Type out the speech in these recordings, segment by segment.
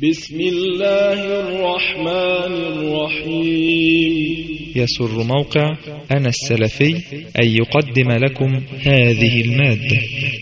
بسم الله الرحمن الرحيم يسر موقع أنا السلفي أن يقدم لكم هذه المادة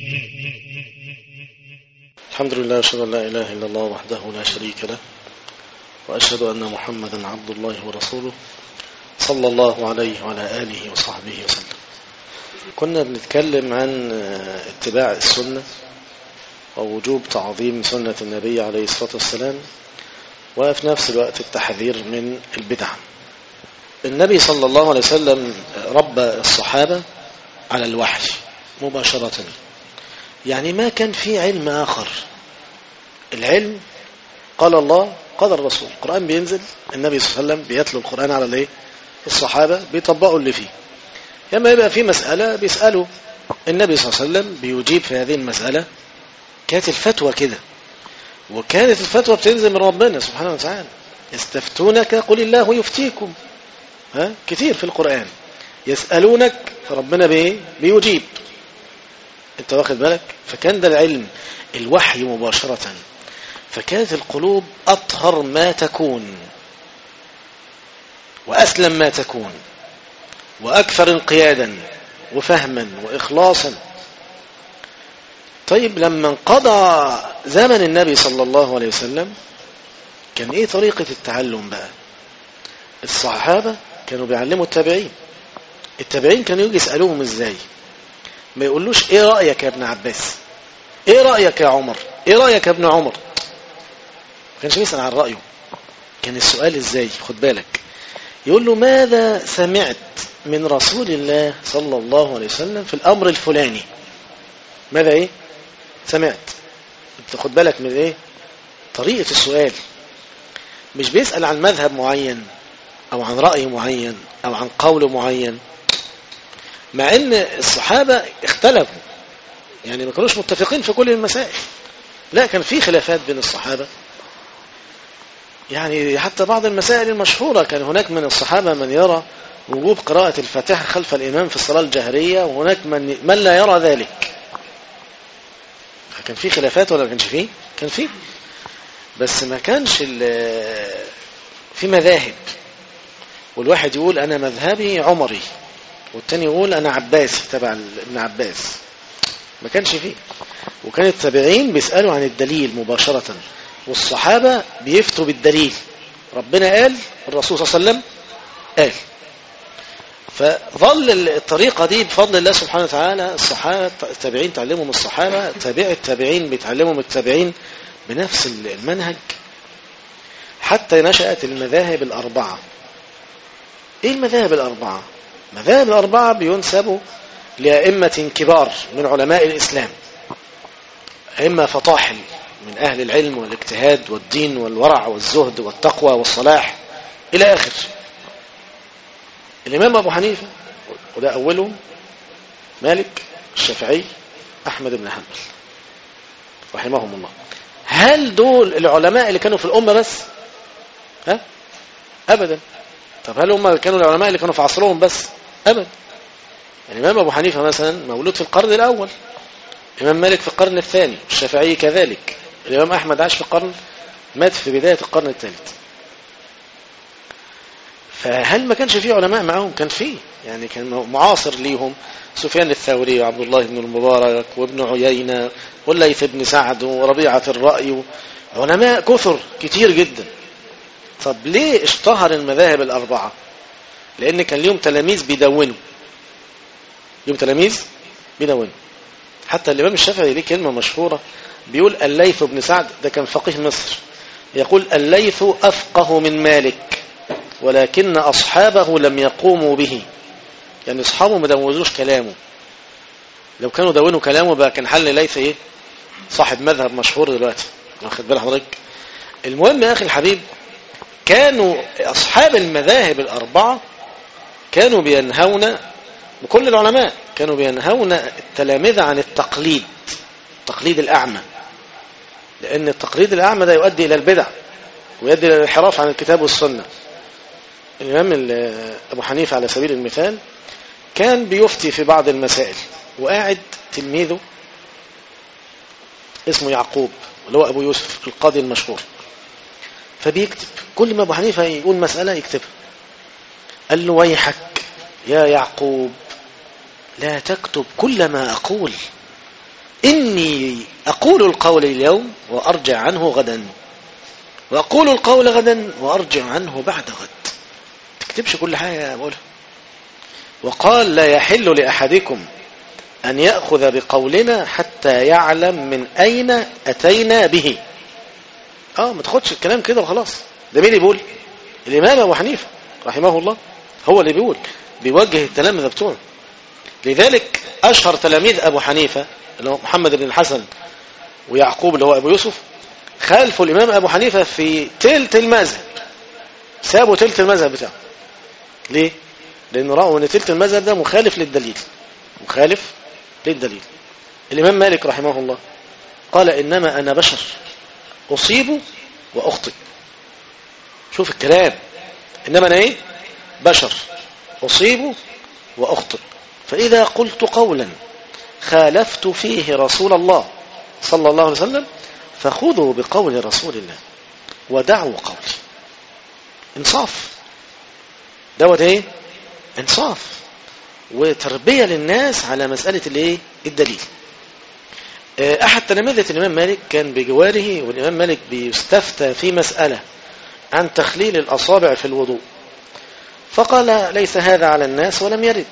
الحمد لله أشهد أن لا إله إلا الله وحده لا شريك له وأشهد أن محمدا عبد الله ورسوله صلى الله عليه وعلى آله وصحبه وسلم كنا بنتكلم عن اتباع السنة ووجوب تعظيم سنة النبي عليه الصلاة والسلام وفي نفس الوقت التحذير من البدع النبي صلى الله عليه وسلم ربى الصحابة على الوحي مباشرة يعني ما كان في علم آخر العلم قال الله قال الرسول القرآن بينزل النبي صلى الله عليه وسلم بيتلو القرآن على الايه الصحابة بيطبقوا اللي فيه لما يبقى في مسألة بيسألوا النبي صلى الله عليه وسلم بيجيب في هذه المسألة كانت الفتوى كده وكانت الفتوى بتنزل من ربنا سبحانه وتعالى يستفتونك قل الله يفتيكم ها كتير في القرآن يسألونك فربنا بايه بيجيب انت واخد بالك فكان ده العلم الوحي مباشرة فكانت القلوب أطهر ما تكون وأسلم ما تكون وأكثر انقيادا وفهما وإخلاصا طيب لما انقضى زمن النبي صلى الله عليه وسلم كان ايه طريقة التعلم بقى الصحابة كانوا بيعلموا التابعين التابعين كانوا يجي يسألوهم ازاي ما يقولوش ايه رأيك يا ابن عباس ايه رأيك يا عمر ايه رأيك يا ابن عمر ما كانش يسأل عن رأيه كان السؤال ازاي خد بالك يقول له ماذا سمعت من رسول الله صلى الله عليه وسلم في الأمر الفلاني ماذا ايه سمعت انت خد بالك من ايه طريقة السؤال مش بيسأل عن مذهب معين او عن رأي معين او عن قول معين مع ان الصحابة اختلفوا يعني ما كانوش متفقين في كل المسائل لا كان في خلافات بين الصحابة يعني حتى بعض المسائل المشهورة كان هناك من الصحابة من يرى وجوب قراءة الفاتحة خلف الإمام في الصلاة الجهرية وهناك من, من لا يرى ذلك كان في خلافات ولا ما كانش فيه كان فيه بس ما كانش في مذاهب والواحد يقول أنا مذهبي عمري والتاني يقول أنا عباسي تبع ابن عباس ما كانش فيه وكان التابعين بيسألوا عن الدليل مباشرة والصحابة بيفتوا بالدليل ربنا قال الرسول صلى الله عليه وسلم قال فظل الطريقة دي بفضل الله سبحانه وتعالى الصحابة التابعين تعلموا من الصحابة تابع التابعين بيتعلموا من التابعين بنفس المنهج حتى نشأت المذاهب الأربعة إيه المذاهب الأربعة؟ مذاهب الأربعة بينسبوا لأئمة كبار من علماء الإسلام أئمة فطاحل من أهل العلم والاجتهاد والدين والورع والزهد والتقوى والصلاح إلى آخر الإمام أبو حنيفة وده أولهم مالك الشافعي أحمد بن حنبل رحمهم الله هل دول العلماء اللي كانوا في الأمة بس ها أبدا طب هل هم كانوا العلماء اللي كانوا في عصرهم بس أبدا الإمام أبو حنيفة مثلا مولود في القرن الأول الإمام مالك في القرن الثاني الشافعي كذلك الإمام أحمد عاش في القرن مات في بداية القرن الثالث فهل ما كانش فيه علماء معاهم كان فيه يعني كان معاصر ليهم سفيان الثوري وعبد الله بن المبارك وابن عيينة والليث بن سعد وربيعة الرأي علماء كثر كتير جدا طب ليه اشتهر المذاهب الأربعة لأن كان ليهم تلاميذ بيدونوا ليهم تلاميذ بيدونوا حتى الإمام الشافعي ليه كلمة مشهورة بيقول الليث بن سعد ده كان فقيه مصر يقول الليث أفقه من مالك ولكن أصحابه لم يقوموا به يعني أصحابه ما دونوش كلامه لو كانوا دونوا كلامه بقى كان حل ليث إيه صاحب مذهب مشهور دلوقتي واخد بال حضرتك المهم يا أخي الحبيب كانوا أصحاب المذاهب الأربعة كانوا بينهون وكل العلماء كانوا بينهون التلامذة عن التقليد التقليد الأعمى لأن التقليد الأعمى ده يؤدي إلى البدع ويؤدي إلى الانحراف عن الكتاب والسنة الإمام أبو حنيفة على سبيل المثال كان بيفتي في بعض المسائل وقاعد تلميذه اسمه يعقوب اللي هو أبو يوسف القاضي المشهور فبيكتب كل ما ابو حنيفه يقول مساله يكتبها قال له ويحك يا يعقوب لا تكتب كل ما اقول اني اقول القول اليوم وارجع عنه غدا واقول القول غدا وارجع عنه بعد غد تكتبش كل حاجه بقولها وقال لا يحل لاحدكم أن يأخذ بقولنا حتى يعلم من أين أتينا به اه ما تاخدش الكلام كده وخلاص ده مين اللي بيقول الإمام أبو حنيفة رحمه الله هو اللي بيقول بيوجه التلامذة بتوعه لذلك أشهر تلاميذ أبو حنيفة اللي هو محمد بن الحسن ويعقوب اللي هو أبو يوسف خالفوا الإمام أبو حنيفة في تلت المذهب سابوا تلت المذهب بتاعه ليه؟ لأنه رأوا أن تلت المذهب ده مخالف للدليل مخالف للدليل الإمام مالك رحمه الله قال إنما أنا بشر أصيب وأخطئ شوف الكلام إنما أنا إيه بشر أصيب وأخطئ فإذا قلت قولا خالفت فيه رسول الله صلى الله عليه وسلم فخذوا بقول رسول الله ودعوا قولي انصاف دوت ايه انصاف وتربية للناس على مسألة الايه الدليل احد تلامذة الامام مالك كان بجواره والامام مالك بيستفتى في مسألة عن تخليل الاصابع في الوضوء فقال ليس هذا على الناس ولم يرد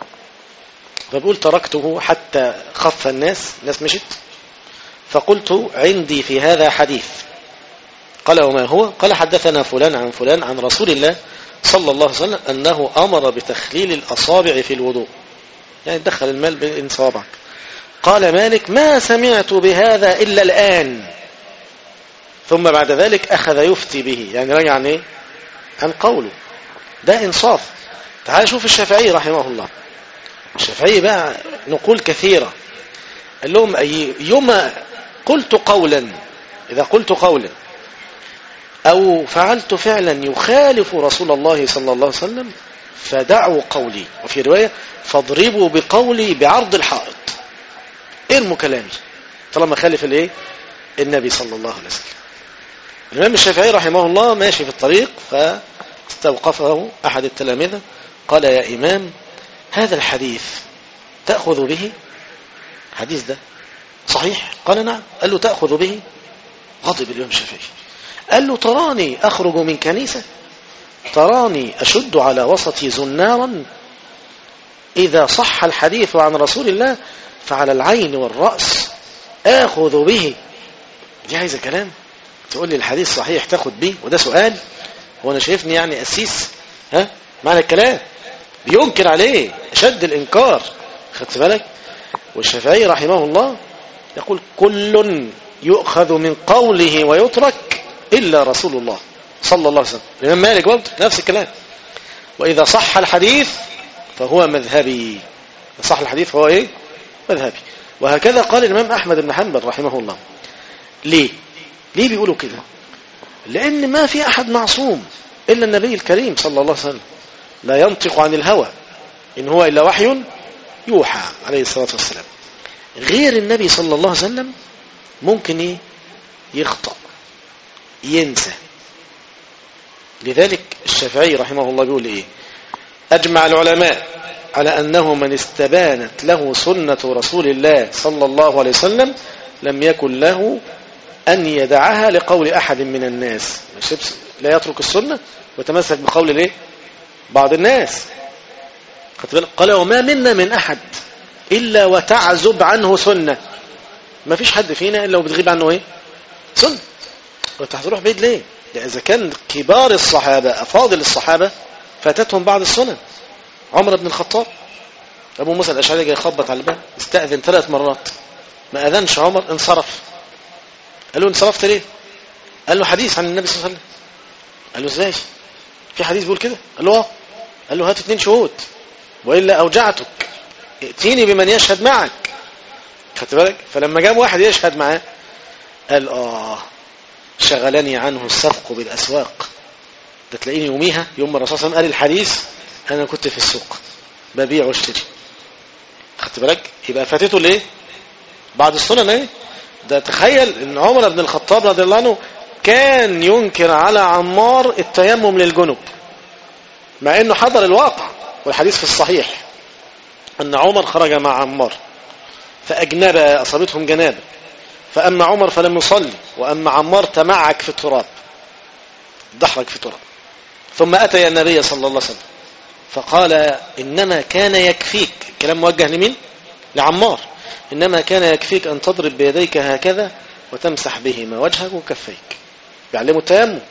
فبقول تركته حتى خف الناس الناس مشت فقلت عندي في هذا حديث قال وما هو قال حدثنا فلان عن فلان عن رسول الله صلى الله عليه وسلم أنه أمر بتخليل الأصابع في الوضوء يعني دخل المال بين صوابعك قال مالك ما سمعت بهذا إلا الآن ثم بعد ذلك أخذ يفتي به يعني رجع عن إيه؟ عن قوله ده إنصاف تعال شوف الشافعي رحمه الله الشافعي بقى نقول كثيرة قال لهم أي يوم قلت قولا إذا قلت قولا أو فعلت فعلا يخالف رسول الله صلى الله عليه وسلم فدعوا قولي وفي رواية فاضربوا بقولي بعرض الحائط ارموا كلامي طالما خالف الايه النبي صلى الله عليه وسلم الإمام الشافعي رحمه الله ماشي في الطريق فاستوقفه أحد التلامذة قال يا إمام هذا الحديث تأخذ به حديث ده صحيح قال نعم قال له تأخذ به غضب الإمام الشافعي قال له تراني أخرج من كنيسة تراني أشد على وسطي زنارا إذا صح الحديث عن رسول الله فعلى العين والرأس آخذ به دي عايزة كلام تقول لي الحديث صحيح تاخد به وده سؤال هو أنا شايفني يعني أسيس ها معنى الكلام بينكر عليه شد الإنكار خدت بالك والشافعي رحمه الله يقول كل يؤخذ من قوله ويترك إلا رسول الله صلى الله عليه وسلم الإمام مالك برضه نفس الكلام وإذا صح الحديث فهو مذهبي صح الحديث فهو إيه مذهبي وهكذا قال الإمام أحمد بن حنبل رحمه الله ليه ليه بيقولوا كده لأن ما في أحد معصوم إلا النبي الكريم صلى الله عليه وسلم لا ينطق عن الهوى إن هو إلا وحي يوحى عليه الصلاة والسلام غير النبي صلى الله عليه وسلم ممكن إيه يخطأ ينسى لذلك الشافعي رحمه الله بيقول إيه أجمع العلماء على أنه من استبانت له سنة رسول الله صلى الله عليه وسلم لم يكن له أن يدعها لقول أحد من الناس لا يترك السنة ويتمسك بقول الايه بعض الناس قال وما منا من أحد إلا وتعزب عنه سنة ما فيش حد فينا إلا وبتغيب عنه إيه سنة وانت هتروح بعيد ليه لأن إذا كان كبار الصحابة أفاضل الصحابة فاتتهم بعض السنن عمر بن الخطاب أبو موسى الأشعري جاي يخبط على الباب استأذن ثلاث مرات ما أذنش عمر انصرف قال له انصرفت ليه قال له حديث عن النبي صلى الله عليه وسلم قال له ازاي في حديث بيقول كده قال له اه قال له هات اثنين شهود وإلا أوجعتك ائتيني بمن يشهد معك خدت بالك فلما جاب واحد يشهد معاه قال اه شغلني عنه السفق بالأسواق ده تلاقيني يوميها يوم الرسول صلى الله عليه وسلم قال الحديث أنا كنت في السوق ببيع واشتري خدت بالك يبقى فاتته ليه بعض السنن ايه ده تخيل ان عمر بن الخطاب رضي الله عنه كان ينكر على عمار التيمم للجنب مع انه حضر الواقع والحديث في الصحيح ان عمر خرج مع عمار فاجنب اصابتهم جنابه فاما عمر فلم يصلي واما عمار تمعك في التراب دحرج في التراب ثم اتي النبي صلى الله عليه وسلم فقال انما كان يكفيك كلام موجه لمين لعمار انما كان يكفيك ان تضرب بيديك هكذا وتمسح بهما وجهك وكفيك بيعلموا التيمم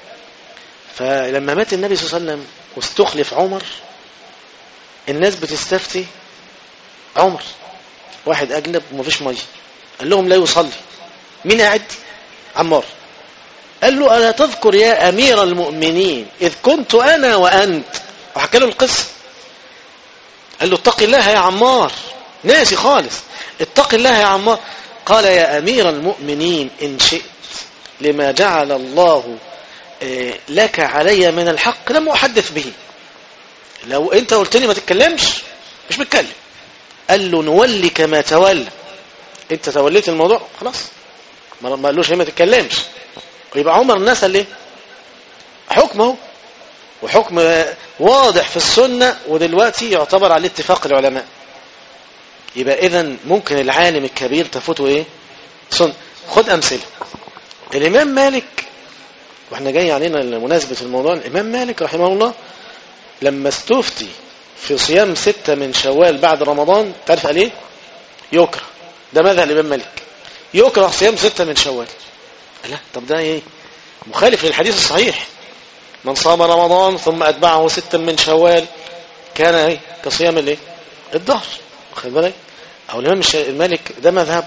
فلما مات النبي صلى الله عليه وسلم واستخلف عمر الناس بتستفتي عمر واحد أجنب ومفيش مية قال لهم لا يصلي مين قاعد عمار قال له ألا تذكر يا أمير المؤمنين إذ كنت أنا وأنت وحكى له القصة قال له اتق الله يا عمار ناسي خالص اتق الله يا عمار قال يا أمير المؤمنين إن شئت لما جعل الله لك علي من الحق لم أحدث به لو أنت قلت لي ما تتكلمش مش بتكلم قال له نولك ما تولى أنت توليت الموضوع خلاص ما قالوش ما تتكلمش ويبقى عمر نسى ليه حكمه وحكم واضح في السنة ودلوقتي يعتبر عليه اتفاق العلماء يبقى إذا ممكن العالم الكبير تفوته إيه سنة خد أمثلة الإمام مالك واحنا جاي علينا لمناسبة الموضوع الإمام مالك رحمه الله لما استفتي في صيام ستة من شوال بعد رمضان تعرف قال ايه يكره ده ماذا الإمام مالك يكره صيام ستة من شوال لا طب ده ايه مخالف للحديث الصحيح من صام رمضان ثم أتبعه ستا من شوال كان ايه كصيام الايه الظهر واخد بالك او الإمام المالك ده مذهب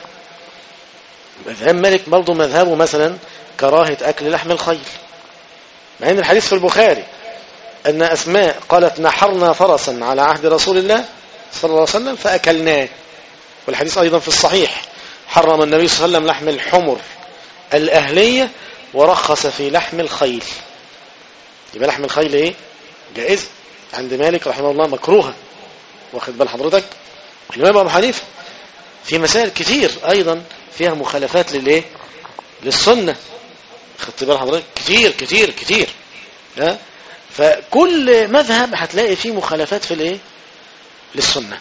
مذهب مالك برضه مذهبه مثلا كراهة أكل لحم الخيل مع أن الحديث في البخاري أن أسماء قالت نحرنا فرسا على عهد رسول الله صلى الله عليه وسلم فأكلناه والحديث أيضا في الصحيح حرم النبي صلى الله عليه وسلم لحم الحمر الأهلية ورخص في لحم الخيل يبقى لحم الخيل ايه جائز عند مالك رحمه الله مكروهة واخد بال حضرتك الإمام أبو حنيفة في مسائل كتير أيضا فيها مخالفات للايه للسنة خدت بال حضرتك كتير كتير كتير ها فكل مذهب هتلاقي فيه مخالفات في الايه للسنة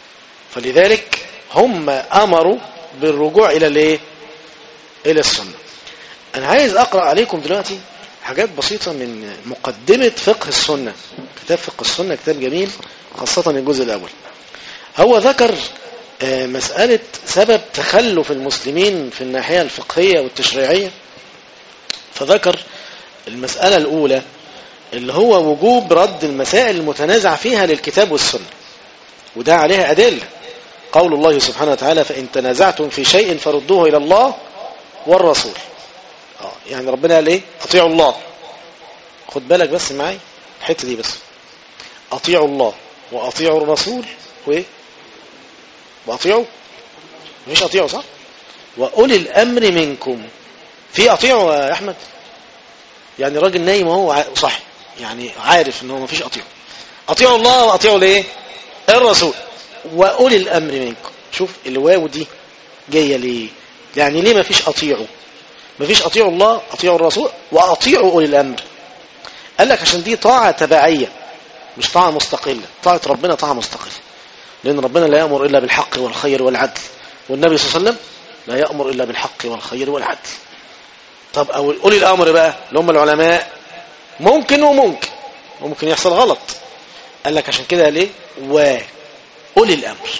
فلذلك هم امروا بالرجوع الى الايه الى السنة انا عايز اقرأ عليكم دلوقتي حاجات بسيطة من مقدمة فقه السنة كتاب فقه السنة كتاب جميل خاصة الجزء الاول هو ذكر مسألة سبب تخلف المسلمين في الناحية الفقهية والتشريعية فذكر المسألة الأولى اللي هو وجوب رد المسائل المتنازع فيها للكتاب والسنة وده عليها أدلة قول الله سبحانه وتعالى فإن تنازعتم في شيء فردوه إلى الله والرسول آه يعني ربنا قال إيه أطيعوا الله خد بالك بس معايا الحتة دي بس أطيعوا الله وأطيعوا الرسول وإيه وأطيعوا مش أطيعوا صح وأولي الأمر منكم في أطيعوا يا أحمد يعني راجل نايم وهو صح يعني عارف ان هو مفيش أطيعوا أطيعوا الله وأطيعوا ليه الرسول وأولي الأمر منكم شوف الواو دي جاية ليه يعني ليه مفيش أطيعوا مفيش أطيعوا الله أطيعوا الرسول وأطيعوا أولي الأمر قال لك عشان دي طاعة تبعية مش طاعة مستقلة طاعة ربنا طاعة مستقلة لأن ربنا لا يأمر إلا بالحق والخير والعدل والنبي صلى الله عليه وسلم لا يأمر إلا بالحق والخير والعدل طب أو أولي الأمر بقى اللي هم العلماء ممكن وممكن وممكن يحصل غلط قال لك عشان كده ليه وأولي الأمر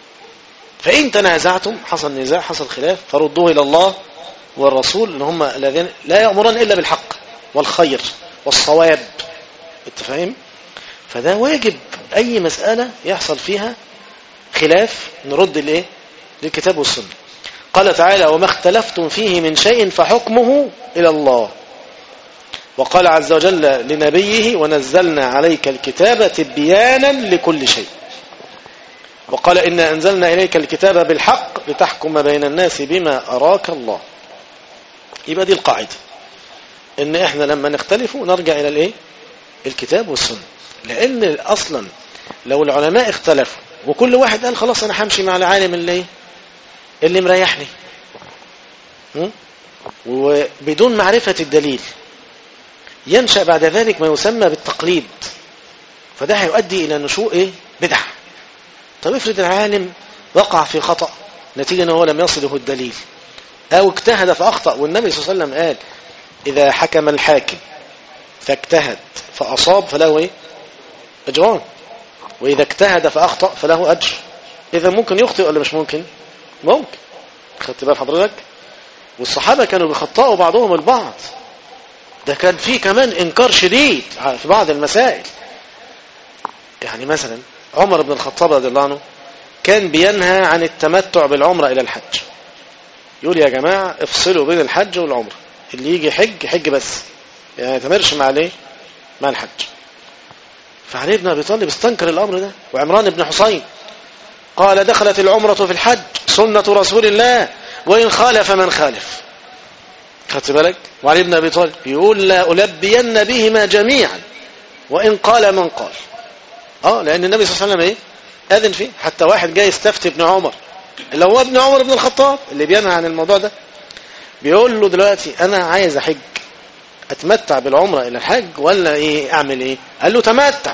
فإن تنازعتم حصل نزاع حصل خلاف فردوه إلى الله والرسول اللي هم الذين لا يأمرون إلا بالحق والخير والصواب انت فاهم فده واجب أي مسألة يحصل فيها خلاف نرد الايه للكتاب والسنة قال تعالى وما اختلفتم فيه من شيء فحكمه إلى الله وقال عز وجل لنبيه ونزلنا عليك الكتاب تبيانا لكل شيء وقال إنا أنزلنا إليك الكتاب بالحق لتحكم بين الناس بما أراك الله يبقى دي القاعدة إن إحنا لما نختلف نرجع إلى الإيه الكتاب والسنة لأن أصلا لو العلماء اختلفوا وكل واحد قال خلاص أنا همشي مع العالم اللي اللي مريحني وبدون معرفة الدليل ينشأ بعد ذلك ما يسمى بالتقليد فده هيؤدي إلى نشوء إيه؟ بدعة طب افرض العالم وقع في خطأ نتيجة أنه لم يصله الدليل أو اجتهد فأخطأ والنبي صلى الله عليه وسلم قال إذا حكم الحاكم فاجتهد فأصاب فله إيه؟ أجران وإذا اجتهد فأخطأ فله أجر إذا ممكن يخطئ ولا مش ممكن ممكن خدت بال حضرتك والصحابة كانوا بيخطئوا بعضهم البعض ده كان في كمان إنكار شديد في بعض المسائل يعني مثلا عمر بن الخطاب رضي الله عنه كان بينهى عن التمتع بالعمرة إلى الحج يقول يا جماعة افصلوا بين الحج والعمرة اللي يجي حج حج بس يعني يتمرش مع ليه مع الحج فعلي بن أبي طالب استنكر الأمر ده وعمران بن حسين قال دخلت العمرة في الحج سنة رسول الله وإن خالف من خالف خدت بالك وعلي بن أبي طالب يقول لا ألبين بهما جميعا وإن قال من قال اه لأن النبي صلى الله عليه وسلم ايه أذن فيه حتى واحد جاي يستفتي ابن عمر اللي هو ابن عمر بن الخطاب اللي بينهى عن الموضوع ده بيقول له دلوقتي أنا عايز أحج أتمتع بالعمرة إلى الحج ولا إيه أعمل إيه قال له تمتع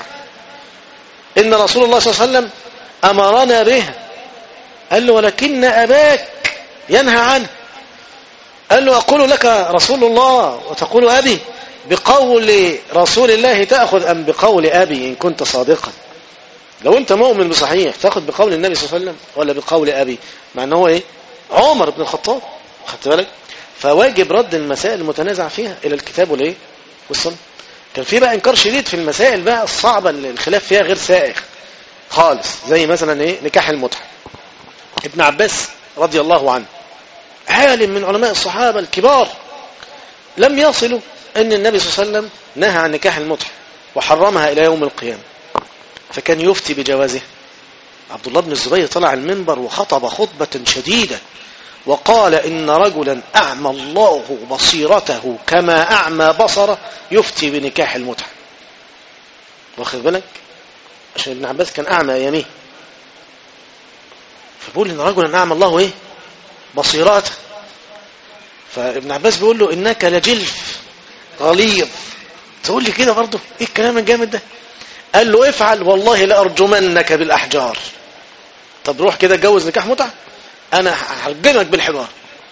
إن رسول الله صلى الله عليه وسلم أمرنا بها قال له ولكن أباك ينهى عنه قال له أقول لك رسول الله وتقول أبي بقول رسول الله تأخذ أم بقول أبي إن كنت صادقا لو أنت مؤمن بصحيح تأخذ بقول النبي صلى الله عليه وسلم ولا بقول أبي مع أنه إيه عمر بن الخطاب خدت بالك فواجب رد المسائل المتنازع فيها إلى الكتاب والإيه والسنة كان في بقى إنكار شديد في المسائل بقى الصعبة اللي الخلاف فيها غير سائغ خالص زي مثلا إيه نكاح المتعة ابن عباس رضي الله عنه عالم من علماء الصحابة الكبار لم يصلوا أن النبي صلى الله عليه وسلم نهى عن نكاح المتعة وحرمها إلى يوم القيامة فكان يفتي بجوازه عبد الله بن الزبير طلع المنبر وخطب خطبة شديدة وقال إن رجلا أعمى الله بصيرته كما أعمى بصره يفتي بنكاح المتعة واخد بالك عشان ابن عباس كان أعمى أياميه فبقول إن رجلا أعمى الله إيه بصيرته فابن عباس بيقول له إنك لجلف غليظ تقول لي كده برضه إيه الكلام الجامد ده قال له افعل والله لأرجمنك بالأحجار طب روح كده اتجوز نكاح متعة أنا هرجمك بالحجار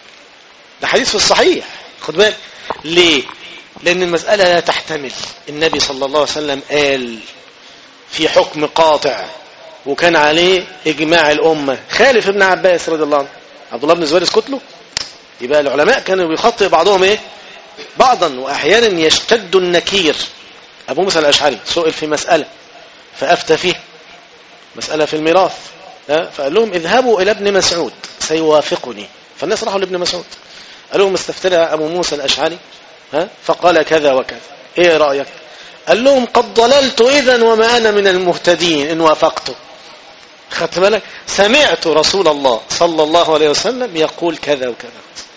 ده حديث في الصحيح خد بالك ليه لأن المسألة لا تحتمل النبي صلى الله عليه وسلم قال في حكم قاطع وكان عليه إجماع الأمة خالف ابن عباس رضي الله عنه عبد الله بن الزبير اسكت له يبقى العلماء كانوا بيخطئ بعضهم ايه بعضا واحيانا يشتد النكير ابو موسى الاشعري سئل في مساله فافتى فيه مساله في الميراث فقال لهم اذهبوا الى ابن مسعود سيوافقني فالناس راحوا لابن مسعود قال لهم استفتنا ابو موسى الاشعري ها فقال كذا وكذا ايه رايك قال لهم قد ضللت اذا وما انا من المهتدين ان وافقته خدت بالك سمعت رسول الله صلى الله عليه وسلم يقول كذا وكذا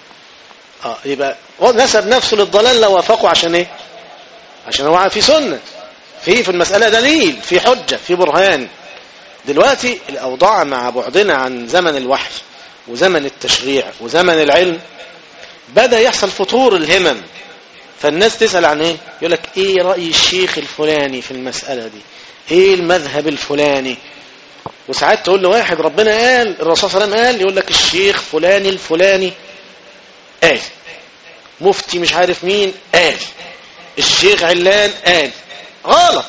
اه يبقى نسب نفسه للضلال لو وافقه عشان ايه عشان هو في سنه في في المساله دليل في حجه في برهان دلوقتي الاوضاع مع بعدنا عن زمن الوحي وزمن التشريع وزمن العلم بدا يحصل فطور الهمم فالناس تسال عن ايه يقول لك ايه راي الشيخ الفلاني في المساله دي ايه المذهب الفلاني وساعات تقول لواحد ربنا قال الرسول صلى الله عليه وسلم قال يقول لك الشيخ فلاني الفلاني قال مفتي مش عارف مين قال الشيخ علان قال غلط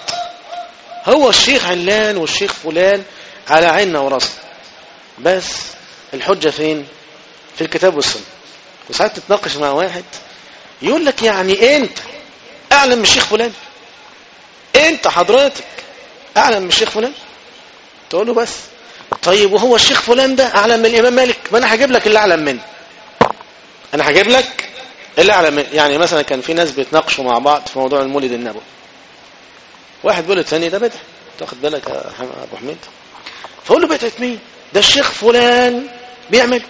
هو الشيخ علان والشيخ فلان على عيننا وراسنا بس الحجة فين في الكتاب والسنة وساعات تتناقش مع واحد يقول لك يعني انت اعلم من الشيخ فلان انت حضرتك اعلم من الشيخ فلان تقول له بس طيب وهو الشيخ فلان ده اعلم من الامام مالك ما انا هجيب لك اللي اعلم منه انا هجيب لك اللي اعلم منه يعني مثلا كان في ناس بيتناقشوا مع بعض في موضوع المولد النبوي واحد بيقول للثاني ده بدعه تاخد بالك يا ابو حميد فقول له بدعه مين ده الشيخ فلان بيعمل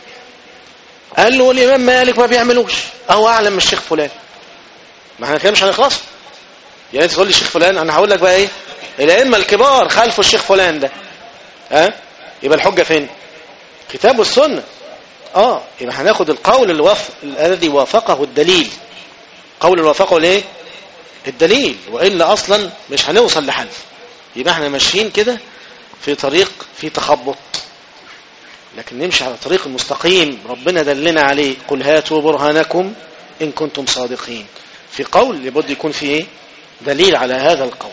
قال له الامام مالك ما بيعملوش اهو اعلم من الشيخ فلان ما احنا كده مش هنخلص يعني انت تقول لي الشيخ فلان انا هقول لك بقى ايه الائمه الكبار خالفوا الشيخ فلان ده ها يبقى الحجه فين كتاب والسنه اه يبقى هناخد القول اللي وف... الذي وافقه الدليل قول اللي وافقه ليه الدليل وإلا أصلا مش هنوصل لحل يبقى احنا ماشيين كده في طريق في تخبط لكن نمشي على الطريق المستقيم ربنا دلنا عليه قل هاتوا برهانكم إن كنتم صادقين في قول لابد يكون فيه ايه دليل على هذا القول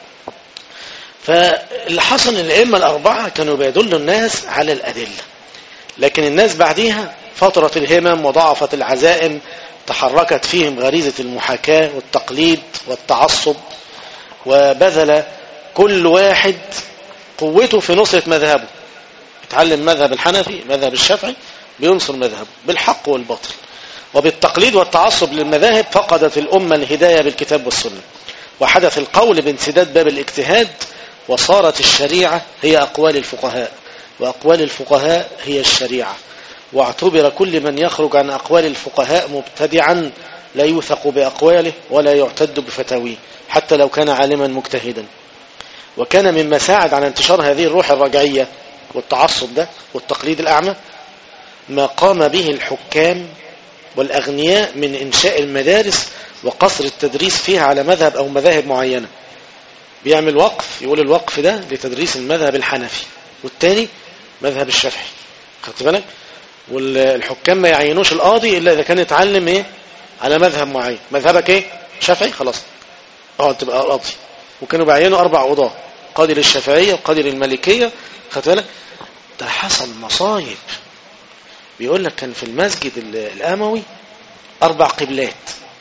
فاللي حصل ان الائمه الاربعه كانوا بيدلوا الناس على الادله لكن الناس بعديها فترة الهمم وضعفت العزائم تحركت فيهم غريزة المحاكاة والتقليد والتعصب وبذل كل واحد قوته في نصرة مذهبه يتعلم مذهب الحنفي مذهب الشافعي بينصر مذهبه بالحق والباطل وبالتقليد والتعصب للمذاهب فقدت الأمة الهداية بالكتاب والسنة وحدث القول بانسداد باب الاجتهاد وصارت الشريعة هي أقوال الفقهاء وأقوال الفقهاء هي الشريعة واعتبر كل من يخرج عن أقوال الفقهاء مبتدعا لا يوثق بأقواله ولا يعتد بفتاويه حتى لو كان عالما مجتهدا وكان مما ساعد على انتشار هذه الروح الرجعية والتعصب ده والتقليد الأعمى ما قام به الحكام والأغنياء من إنشاء المدارس وقصر التدريس فيها على مذهب أو مذاهب معينة بيعمل وقف يقول الوقف ده لتدريس المذهب الحنفي والتاني مذهب الشافعي خدت بالك والحكام ما يعينوش القاضي الا اذا كان يتعلم ايه على مذهب معين مذهبك ايه شافعي خلاص اه تبقى قاضي وكانوا بيعينوا اربع قضاه قاضي للشافعيه وقاضي للمالكيه خدت بالك ده حصل مصايب بيقول لك كان في المسجد الاموي اربع قبلات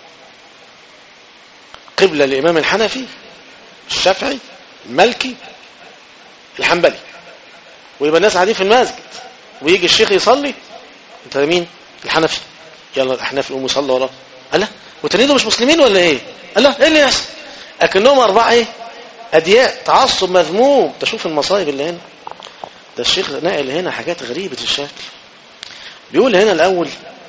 قبله للامام الحنفي الشافعي المالكي الحنبلي ويبقى الناس قاعدين في المسجد ويجي الشيخ يصلي انت مين الحنفي يلا الاحناف يقوموا يصلوا وراه قال لا والتانيين دول مش مسلمين ولا ايه قال لا ايه اللي يحصل اكنهم اربعه ايه ادياء تعصب مذموم تشوف المصايب اللي هنا ده الشيخ ناقل هنا حاجات غريبه الشكل بيقول هنا الاول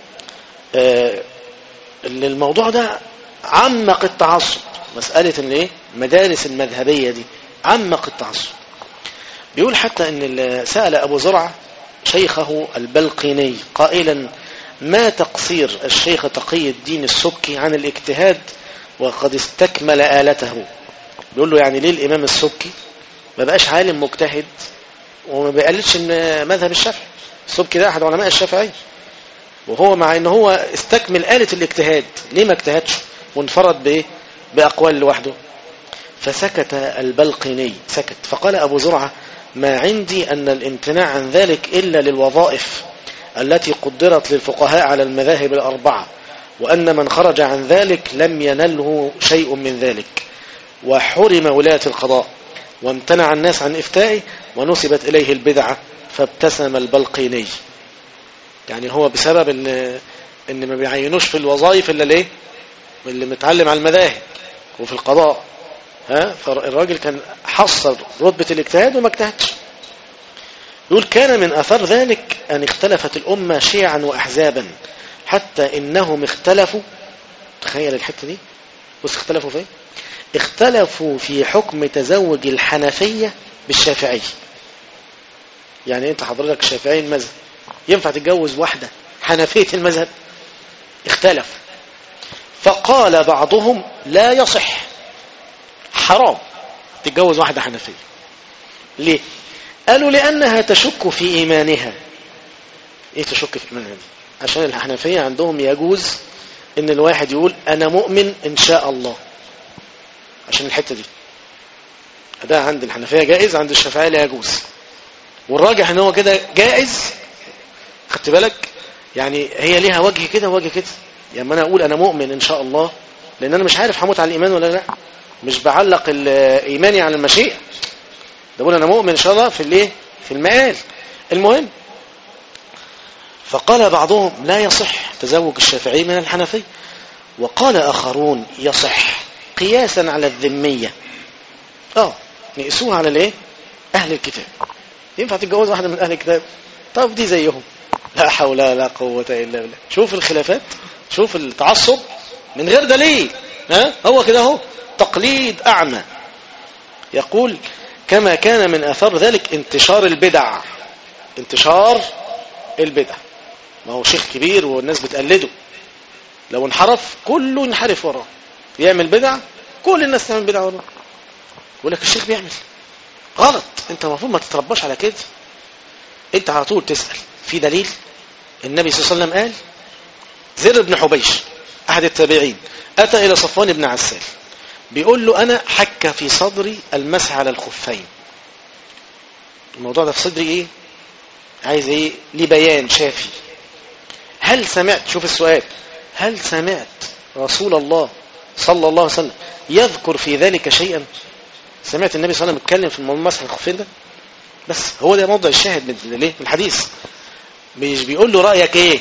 آه ان الموضوع ده عمق التعصب مساله ان ايه مدارس المذهبيه دي عمق التعصب بيقول حتى ان سأل أبو زرعة شيخه البلقيني قائلا ما تقصير الشيخ تقي الدين السبكي عن الاجتهاد وقد استكمل آلته بيقول له يعني ليه الإمام السبكي ما بقاش عالم مجتهد وما بيقلدش مذهب الشافعي السبكي ده أحد علماء الشافعي وهو مع ان هو استكمل آلة الاجتهاد ليه ما اجتهدش وانفرد بايه بأقوال لوحده فسكت البلقيني سكت فقال أبو زرعة ما عندي أن الامتناع عن ذلك إلا للوظائف التي قدرت للفقهاء على المذاهب الأربعة وأن من خرج عن ذلك لم ينله شيء من ذلك وحرم ولاية القضاء وامتنع الناس عن إفتائه ونسبت إليه البدعة فابتسم البلقيني يعني هو بسبب ان ان ما بيعينوش في الوظائف الا ليه اللي متعلم على المذاهب وفي القضاء ها فالراجل كان حصل رتبة الاجتهاد وما اجتهدش يقول كان من أثر ذلك أن اختلفت الأمة شيعا وأحزابا حتى إنهم اختلفوا تخيل الحتة دي بص اختلفوا فين اختلفوا في حكم تزوج الحنفية بالشافعية يعني انت حضرتك شافعي المذهب ينفع تتجوز واحدة حنفية المذهب اختلف فقال بعضهم لا يصح حرام تتجوز واحدة حنفية ليه قالوا لأنها تشك في إيمانها إيه تشك في إيمانها دي عشان الحنفية عندهم يجوز إن الواحد يقول أنا مؤمن إن شاء الله عشان الحتة دي ده عند الحنفية جائز عند الشافعية لا يجوز والراجح ان هو كده جائز خدت بالك يعني هي ليها وجه كده ووجه كده يعني انا اقول انا مؤمن ان شاء الله لان انا مش عارف هموت على الايمان ولا لا مش بعلق ايماني على المشيئه ده بقول انا مؤمن ان شاء الله في الايه في المآل المهم فقال بعضهم لا يصح تزوج الشافعي من الحنفي وقال اخرون يصح قياسا على الذميه اه نقسوها على الايه اهل الكتاب ينفع تتجوز واحده من اهل الكتاب طب دي زيهم لا حول ولا قوه الا بالله شوف الخلافات شوف التعصب من غير دليل ها هو كده اهو تقليد اعمى يقول كما كان من اثار ذلك انتشار البدع انتشار البدع ما هو شيخ كبير والناس بتقلده لو انحرف كله ينحرف وراه يعمل بدع كل الناس تعمل بدع وراه يقول لك الشيخ بيعمل غلط انت المفروض ما تترباش على كده انت على طول تسأل في دليل النبي صلى الله عليه وسلم قال زر بن حبيش أحد التابعين أتى إلى صفوان بن عسال بيقول له أنا حك في صدري المسح على الخفين الموضوع ده في صدري إيه عايز إيه ليه بيان شافي هل سمعت شوف السؤال هل سمعت رسول الله صلى الله عليه وسلم يذكر في ذلك شيئا سمعت النبي صلى الله عليه وسلم يتكلم في الموضوع مسح الخفين ده بس هو ده موضع الشاهد من ليه من الحديث مش بيقول له رأيك ايه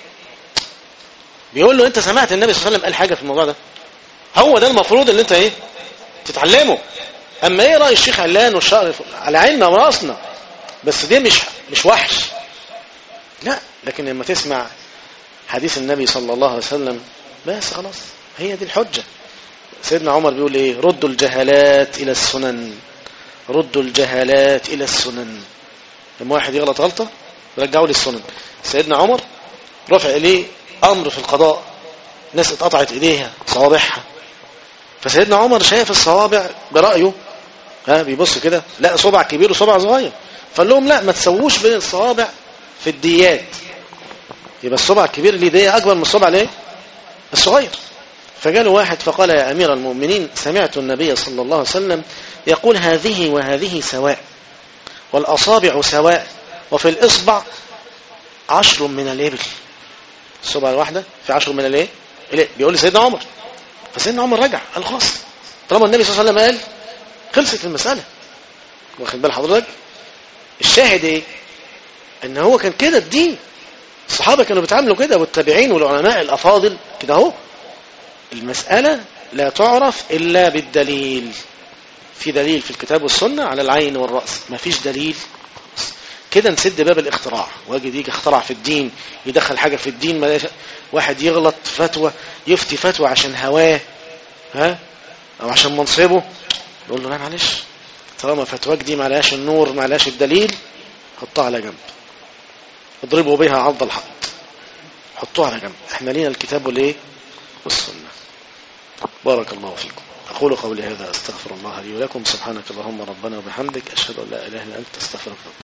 بيقول له انت سمعت النبي صلى الله عليه وسلم قال حاجة في الموضوع ده هو ده المفروض اللي انت ايه تتعلمه اما ايه رأي الشيخ علان والشعر على عيننا وراسنا بس دي مش مش وحش لا لكن لما تسمع حديث النبي صلى الله عليه وسلم بس خلاص هي دي الحجة سيدنا عمر بيقول ايه ردوا الجهالات الى السنن ردوا الجهالات الى السنن لما واحد يغلط غلطة رجعوا للسنن سيدنا عمر رفع إليه أمر في القضاء ناس اتقطعت إيديها صوابعها فسيدنا عمر شايف الصوابع برأيه ها بيبص كده لا صبع كبير وصبع صغير فقال لهم لا ما تسووش بين الصوابع في الديات يبقى الصبع الكبير ليه دية أكبر من الصبع ليه الصغير فجاء واحد فقال يا أمير المؤمنين سمعت النبي صلى الله عليه وسلم يقول هذه وهذه سواء والأصابع سواء وفي الإصبع عشر من الإبل الصبع الواحدة في عشر من الإيه بيقول لسيدنا عمر فسيدنا عمر رجع قال خلاص طالما النبي صلى الله عليه وسلم قال خلصت المسألة واخد بال حضرتك الشاهد ايه ان هو كان كده الدين الصحابة كانوا بيتعاملوا كده والتابعين والعلماء الأفاضل كده اهو المسألة لا تعرف إلا بالدليل في دليل في الكتاب والسنة على العين والرأس ما فيش دليل كده نسد باب الاختراع واجد يجي اخترع في الدين يدخل حاجة في الدين ما واحد يغلط فتوى يفتي فتوى عشان هواه ها او عشان منصبه يقول له لا معلش طالما فتواك دي معلهاش النور معلهاش الدليل حطها على جنب اضربوا بها عرض الحق حطوها على جنب احنا لينا الكتاب والايه والسنة بارك الله فيكم أقول قولي هذا أستغفر الله لي ولكم سبحانك اللهم ربنا وبحمدك أشهد أن لا إله إلا أنت أستغفرك